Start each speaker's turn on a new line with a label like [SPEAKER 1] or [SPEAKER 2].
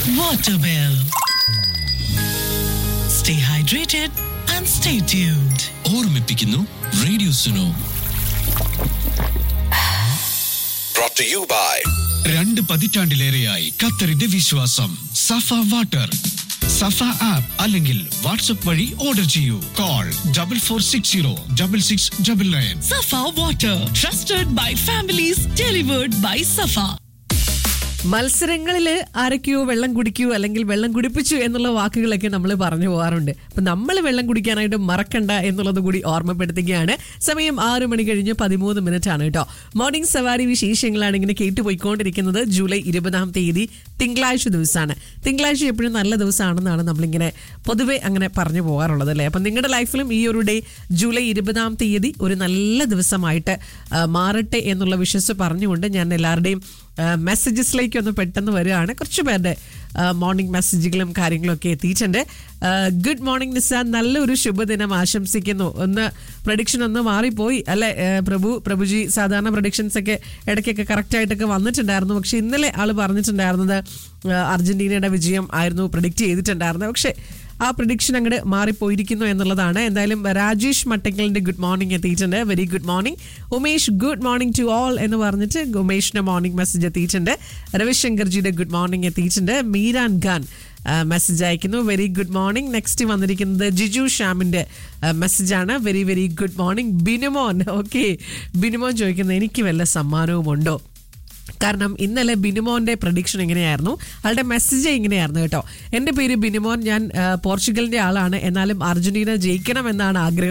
[SPEAKER 1] water bill. Stay hydrated and stay tuned.
[SPEAKER 2] ഓർമ്മിപ്പിക്കുന്നു radio Suno
[SPEAKER 3] brought to you by
[SPEAKER 2] രണ്ട് പതിറ്റാണ്ടിലേറെയായി ഖത്തറിന്റെ വിശ്വാസം സഫ വാട്ടർ സഫ ആപ്പ് അല്ലെങ്കിൽ വാട്സ്ആപ്പ് വഴി ഓർഡർ ചെയ്യൂ call double four six zero double six double nine
[SPEAKER 1] Safa water, trusted by families, delivered by Safa.
[SPEAKER 4] മത്സരങ്ങളിൽ ആരൊക്കെയോ വെള്ളം കുടിക്കൂ അല്ലെങ്കിൽ വെള്ളം കുടിപ്പിച്ചു എന്നുള്ള വാക്കുകളൊക്കെ നമ്മൾ പറഞ്ഞു പോകാറുണ്ട് അപ്പൊ നമ്മൾ വെള്ളം കുടിക്കാനായിട്ട് മറക്കണ്ട എന്നുള്ളത് കൂടി ഓർമ്മപ്പെടുത്തുകയാണ് സമയം ആറു മണി കഴിഞ്ഞ് പതിമൂന്ന് മിനിറ്റ് ആണ് കേട്ടോ മോർണിംഗ് സവാരി വിശേഷങ്ങളാണ് ഇങ്ങനെ കേട്ടുപോയിക്കൊണ്ടിരിക്കുന്നത് ജൂലൈ ഇരുപതാം തീയതി തിങ്കളാഴ്ച ദിവസമാണ് തിങ്കളാഴ്ച എപ്പോഴും നല്ല ദിവസമാണെന്നാണ് നമ്മളിങ്ങനെ പൊതുവെ അങ്ങനെ പറഞ്ഞു പോകാറുള്ളത് അല്ലേ അപ്പം നിങ്ങളുടെ ലൈഫിലും ഈ ഒരു ഡേ ജൂലൈ ഇരുപതാം തീയതി ഒരു നല്ല ദിവസമായിട്ട് ആ, മാറട്ടെ എന്നുള്ള വിശ്വസ് പറഞ്ഞുകൊണ്ട് ഞാൻ എല്ലാവരുടെയും മെസ്സേജസിലേക്ക് ഒന്ന് പെട്ടെന്ന് വരികയാണ് കുറച്ച് പേരുടെ മോർണിംഗ് മെസ്സേജുകളും കാര്യങ്ങളും ഒക്കെ എത്തിയിട്ടുണ്ട് ഗുഡ് മോർണിംഗ് നിസാൻ നല്ലൊരു ശുഭദിനം ആശംസിക്കുന്നു ഒന്ന് പ്രഡിക്ഷൻ ഒന്ന് മാറിപ്പോയി അല്ലെ ആ, പ്രഭു പ്രഭുജി സാധാരണ പ്രഡിക്ഷൻസ് ഒക്കെ ഇടയ്ക്കൊക്കെ കറക്റ്റ് ആയിട്ടൊക്കെ വന്നിട്ടുണ്ടായിരുന്നു പക്ഷെ ഇന്നലെ ആള് പറഞ്ഞിട്ടുണ്ടായിരുന്നത് ആ, അർജന്റീനയുടെ വിജയം ആയിരുന്നു പ്രഡിക്റ്റ് ചെയ്തിട്ടുണ്ടായിരുന്നത് പക്ഷേ ആ പ്രഡിക്ഷൻ അങ്ങോട്ട് മാറിപ്പോയിരിക്കുന്നു എന്നുള്ളതാണ് എന്തായാലും രാജേഷ് മട്ടക്കലിന്റെ ഗുഡ് മോർണിംഗ് എത്തിയിട്ടുണ്ട് very good morning Umesh good morning to all എന്ന് പറഞ്ഞിട്ട് ഉമേഷിന്റെ മോർണിംഗ് മെസ്സേജ് എത്തിയിട്ടുണ്ട് രവിശങ്കർജിയുടെ ഗുഡ് മോർണിംഗ് എത്തിയിട്ടുണ്ട് മീരാൻ ഖാൻ മെസ്സേജ് അയക്കുന്നു വെരി ഗുഡ് മോർണിംഗ് നെക്സ്റ്റ് വന്നിരിക്കുന്നത് ജിജു ഷ്യാമിന്റെ മെസ്സേജാണ് very very good morning Binumon okay Binumon ചോദിക്കുന്നത് എനിക്ക് വല്ല സമ്മാനവും ഉണ്ടോ കാരണം ഇന്നലെ ബിനുമോന്റെ പ്രഡിക്ഷൻ എങ്ങനെയായിരുന്നു ആളുടെ മെസ്സേജ് ഇങ്ങനെയായിരുന്നു കേട്ടോ എൻ്റെ പേര് ബിനുമോൻ ഞാൻ ആ, പോർച്ചുഗലിന്റെ ആളാണ് എന്നാലും അർജന്റീന ജയിക്കണം എന്നാണ് ആഗ്രഹം